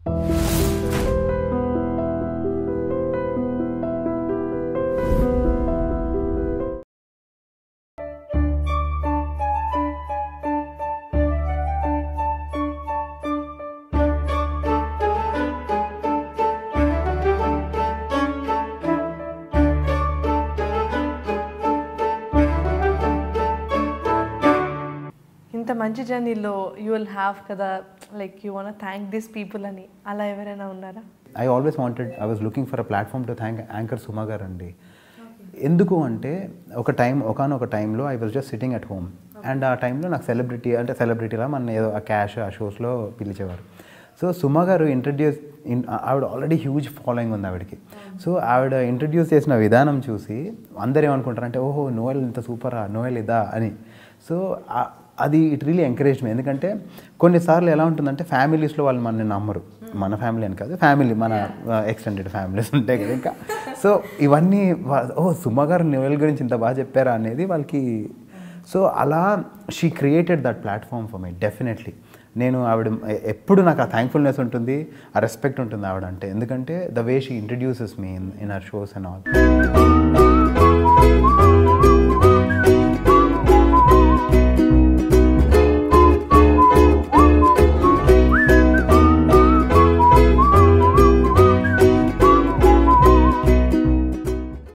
ఇంత మంచి జర్నీలో యూ విల్ హ్యావ్ కదా like you want thank this people అని అలా ఎవరైనా ఉన్నారా I always wanted I was looking for a platform to thank anchor Suma garu అండి ఎందుకు అంటే ఒక టైం ఒకనొక టైంలో I was just sitting at home and ఆ టైంలో నాకు సెలబ్రిటీ అంటే సెలబ్రిటీలా మన ఏదో ఆ క్యాష్ ఆ షోస్లో పిలిచేవారు సో సుమా గారు ఇంట్రడ్యూస్ ఆవిడ ఆల్రెడీ హ్యూజ్ ఫాలోయింగ్ ఉంది ఆవిడకి సో ఆవిడ ఇంట్రడ్యూస్ చేసిన విధానం చూసి అందరు ఏమనుకుంటారంటే ఓహో నోయల్ ఇంత సూపరా నోయల్ ఇదా అని సో ఆ- అది ఇట్ రియలీ ఎంకరేజ్ మీ ఎందుకంటే కొన్నిసార్లు ఎలా ఉంటుందంటే ఫ్యామిలీస్లో వాళ్ళు మనని నమ్మరు మన ఫ్యామిలీ అని కాదు ఫ్యామిలీ మన ఎక్స్టెండెడ్ ఫ్యామిలీస్ ఉంటాయి కదా ఇంకా సో ఇవన్నీ వా- ఓ సుమ గారు నోయల్ గురించి ఇంత బాగా చెప్పారా అనేది వాళ్ళకి సో అలా she created that platform for my definitely నేను ఆవిడ ఎ- ఎప్పుడు నాకు ఆ థ్యాంక్ఫుల్నెస్ ఉంటుంది ఆ రెస్పెక్ట్ ఉంటుంది ఆవిడ అంటే ఎందుకంటే the way she introduces me in in our shows and all